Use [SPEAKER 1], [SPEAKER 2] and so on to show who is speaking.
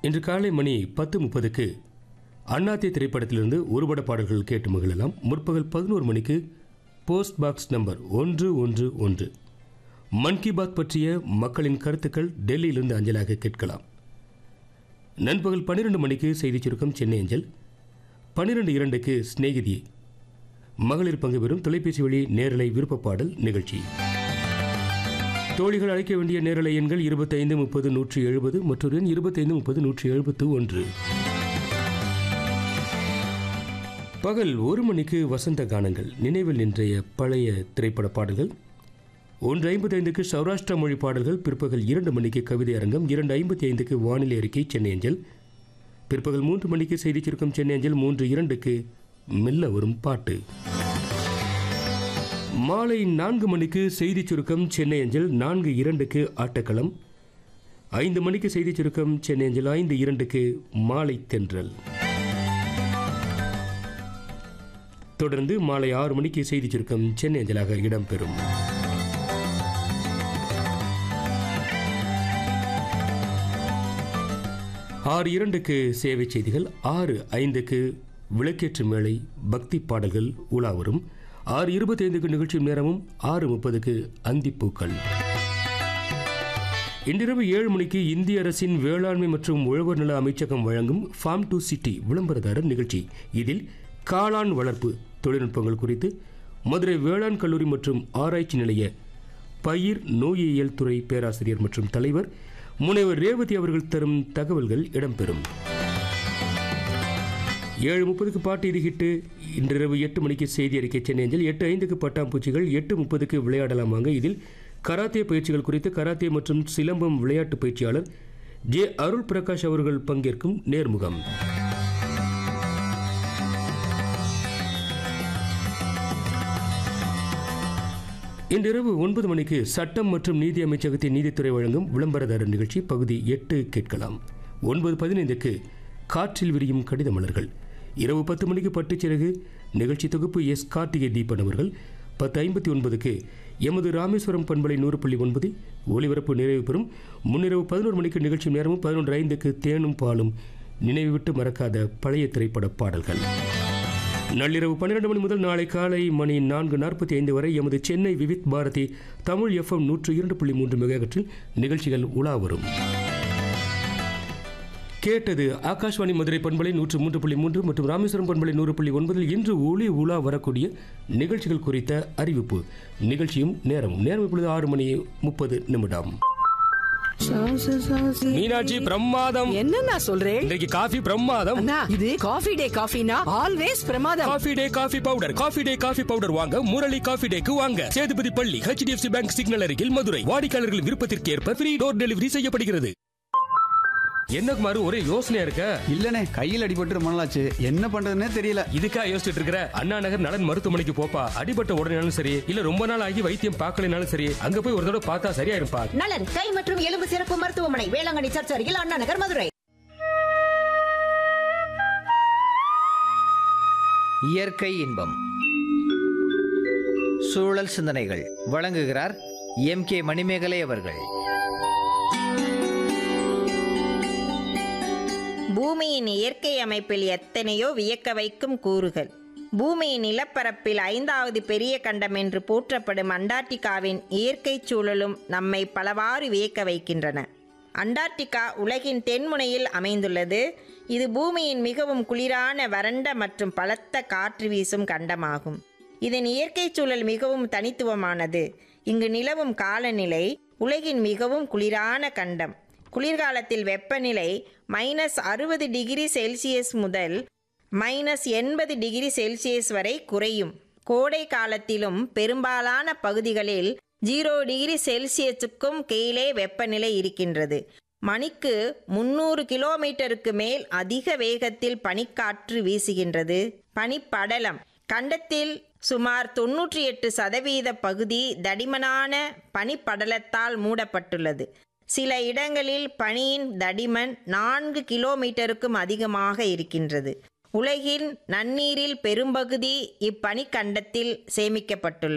[SPEAKER 1] இன்று காலை மணி பத்து முப்பதுக்கு அண்ணாத்தே திரைப்படத்திலிருந்து ஒருபட பாடல்கள் கேட்டு மகிழலாம் முற்பகல் பதினோரு மணிக்கு போஸ்ட் பாக்ஸ் நம்பர் ஒன்று ஒன்று ஒன்று மன் கி பாத் பற்றிய மக்களின் கருத்துக்கள் டெல்லியிலிருந்து அஞ்சலாக கேட்கலாம் நண்பகல் பன்னிரண்டு மணிக்கு செய்திச் சுருக்கம் சென்னை அஞ்சல் பன்னிரெண்டு இரண்டுக்கு சிநேகிதி மகளிர் பங்கு பெறும் தொலைபேசி வழி நேரலை விருப்ப பாடல் நிகழ்ச்சி தோழிகள் அழைக்க வேண்டிய நேரலை எண்கள் இருபத்தைந்து முப்பது நூற்றி எழுபது மற்றொரு எண் இருபத்தைந்து முப்பது நூற்றி எழுபத்து ஒன்று பகல் ஒரு மணிக்கு வசந்த கானங்கள் நினைவில் நின்றைய பழைய திரைப்பட பாடல்கள் ஒன்று ஐம்பத்தைந்துக்கு சௌராஷ்டிரா மொழி பாடல்கள் பிற்பகல் இரண்டு மணிக்கு கவிதை அரங்கம் இரண்டு ஐம்பத்தி ஐந்துக்கு வானிலை அறிக்கை சென்னை அஞ்சல் பிற்பகல் மூன்று மணிக்கு செய்திச் சுருக்கம் சென்னை அஞ்சல் மூன்று இரண்டுக்கு மெல்ல வரும் பாட்டு மாலை நான்கு மணிக்கு செய்திச் சுருக்கம் சென்னை அஞ்சல் நான்கு இரண்டுக்கு ஆட்டக்களம் ஐந்து மணிக்கு செய்திச் சுருக்கம் சென்னை அஞ்சல் ஐந்து இரண்டுக்கு மாலை தென்றல் தொடர்ந்து மாலை ஆறு மணிக்கு செய்திச் சுருக்கம் சென்னை அஞ்சலாக இடம்பெறும் ஆறு இரண்டுக்கு சேவை செய்திகள் ஆறு ஐந்துக்கு விளக்கேற்று மேளை பக்தி பாடல்கள் உலா வரும் ஆறு இருபத்தைந்துக்கு நிகழ்ச்சி நேரமும் ஆறு முப்பதுக்கு அந்திப்பூக்கள் இன்றிரவு ஏழு மணிக்கு இந்திய அரசின் வேளாண்மை மற்றும் உழவர் நல அமைச்சகம் வழங்கும் ஃபார்ம் டு சிட்டி விளம்பரதாரர் நிகழ்ச்சி இதில் காளான் வளர்ப்பு தொழில்நுட்பங்கள் குறித்து மதுரை வேளாண் கல்லூரி மற்றும் ஆராய்ச்சி நிலைய பயிர் நோயியல் துறை பேராசிரியர் மற்றும் தலைவர் முனைவர் ரேவதி அவர்கள் தரும் தகவல்கள் இடம்பெறும் ஏழு முப்பதுக்கு பாட்டு இது ஹிட்டு இன்றிரவு எட்டு மணிக்கு செய்தி அறிக்கை சென்னை அஞ்சல் எட்டு ஐந்துக்கு பட்டாம்பூச்சிகள் எட்டு முப்பதுக்கு விளையாடலாம் வாங்க இதில் கராத்தே பயிற்சிகள் குறித்து கராத்தே மற்றும் சிலம்பம் விளையாட்டு பயிற்சியாளர் ஜே அருள் பிரகாஷ் அவர்கள் பங்கேற்கும் நேர்முகம் இன்றிரவு ஒன்பது மணிக்கு சட்டம் மற்றும் நீதி அமைச்சகத்தின் நீதித்துறை வழங்கும் விளம்பரதாரர் நிகழ்ச்சி பகுதி எட்டு கேட்கலாம் ஒன்பது பதினைந்துக்கு காற்றில் விரியும் கடித மலர்கள் இரவு பத்து மணிக்கு பட்டுச்சிறகு நிகழ்ச்சி தொகுப்பு எஸ் கார்த்திகை தீபன் அவர்கள் பத்து ஐம்பத்தி ஒன்பதுக்கு எமது ராமேஸ்வரம் பண்பலை நூறு புள்ளி ஒன்பதில் ஒளிபரப்பு நிறைவு பெறும் முன்னிரவு பதினோரு மணிக்கு நிகழ்ச்சி நேரமும் பதினொன்று ஐந்துக்கு தேனும் பாலும் நினைவு விட்டு மறக்காத பழைய திரைப்பட பாடல்கள் நள்ளிரவு பன்னிரண்டு மணி முதல் நாளை காலை மணி நான்கு நாற்பத்தி ஐந்து வரை எமது சென்னை விவித் பாரதி தமிழ் எஃப்எம் நூற்று இரண்டு புள்ளி மூன்று மெகாகற்றில் நிகழ்ச்சிகள் உலா வரும் கேட்டது ஆகாஷ்வாணி மதுரை பண்பலை நூற்று மூன்று புள்ளி மூன்று மற்றும் ராமேஸ்வரம் பண்பலை நூறு புள்ளி ஒன்பதில் இன்று ஒளி உலா வரக்கூடிய நிகழ்ச்சிகள் குறித்த அறிவிப்பு நிகழ்ச்சியும் நேரமும் நேரம் இப்பொழுது ஆறு மணி முப்பது நிமிடம் மீனாட்சி பிரமாதம்
[SPEAKER 2] என்ன நான் சொல்றேன்
[SPEAKER 1] இன்றைக்கு காஃபி பிரமாதம்
[SPEAKER 2] அண்ணா இது காஃபி டே காஃபினா ஆல்வேஸ் பிரமாதம்
[SPEAKER 1] coffee day coffee powder coffee day coffee powder வாங்க முரளி காஃபி டேக்கு வாங்க சேதுபதி பள்ளி ஹெச்டிஎஃப்சி பேங்க் சிக்னல் அருகில் மதுரை வாடிக்கையாளர்களின் விருப்பத்திற்கு ஏற்ப ஃப்ரீ டோர் டெலிவரி செய்யப்படுகிறது என்ன குமார் ஒரே யோசனையா இருக்க
[SPEAKER 3] இல்லனே கையில் அடிபட்டு ரொம்ப நாளாச்சு என்ன பண்றதுன்னே தெரியல
[SPEAKER 1] இதுக்கா யோசிச்சுட்டு இருக்கிற அண்ணா நகர் நலன் மருத்துவமனைக்கு போப்பா அடிபட்ட உடனேனாலும் சரி இல்ல ரொம்ப நாள் ஆகி வைத்தியம் பார்க்கலனாலும் சரி அங்க போய் ஒரு தடவை பார்த்தா சரியா இருப்பா
[SPEAKER 4] நலன் கை மற்றும் எலும்பு சிறப்பு மருத்துவமனை வேளாங்கண்ணி சர்ச் அருகில் அண்ணா நகர் மதுரை
[SPEAKER 5] இயற்கை இன்பம் சூழல் சிந்தனைகள் வழங்குகிறார் எம் கே மணிமேகலை அவர்கள்
[SPEAKER 6] பூமியின் இயற்கை அமைப்பில் எத்தனையோ வியக்க வைக்கும் கூறுகள் பூமியின் நிலப்பரப்பில் ஐந்தாவது பெரிய கண்டம் என்று போற்றப்படும் அண்டார்டிகாவின் இயற்கை சூழலும் நம்மை பலவாறு வியக்க வைக்கின்றன அண்டார்டிகா உலகின் தென்முனையில் அமைந்துள்ளது இது பூமியின் மிகவும் குளிரான வறண்ட மற்றும் பலத்த காற்று வீசும் கண்டமாகும் இதன் இயற்கை சூழல் மிகவும் தனித்துவமானது இங்கு நிலவும் காலநிலை உலகின் மிகவும் குளிரான கண்டம் குளிர்காலத்தில் வெப்பநிலை மைனஸ் அறுபது டிகிரி செல்சியஸ் முதல் மைனஸ் எண்பது டிகிரி செல்சியஸ் வரை குறையும் கோடை காலத்திலும் பெரும்பாலான பகுதிகளில் ஜீரோ டிகிரி செல்சியஸுக்கும் கீழே வெப்பநிலை இருக்கின்றது மணிக்கு முன்னூறு கிலோமீட்டருக்கு மேல் அதிக வேகத்தில் பனிக்காற்று வீசுகின்றது பனிப்படலம் கண்டத்தில் சுமார் தொன்னூற்றி எட்டு சதவீத பகுதி தடிமனான பனிப்படலத்தால் மூடப்பட்டுள்ளது சில இடங்களில் பனியின் தடிமன் நான்கு கிலோமீட்டருக்கும் அதிகமாக இருக்கின்றது உலகின் நன்னீரில் பெரும்பகுதி இப்பனிக்கண்டத்தில் சேமிக்கப்பட்டுள்ளது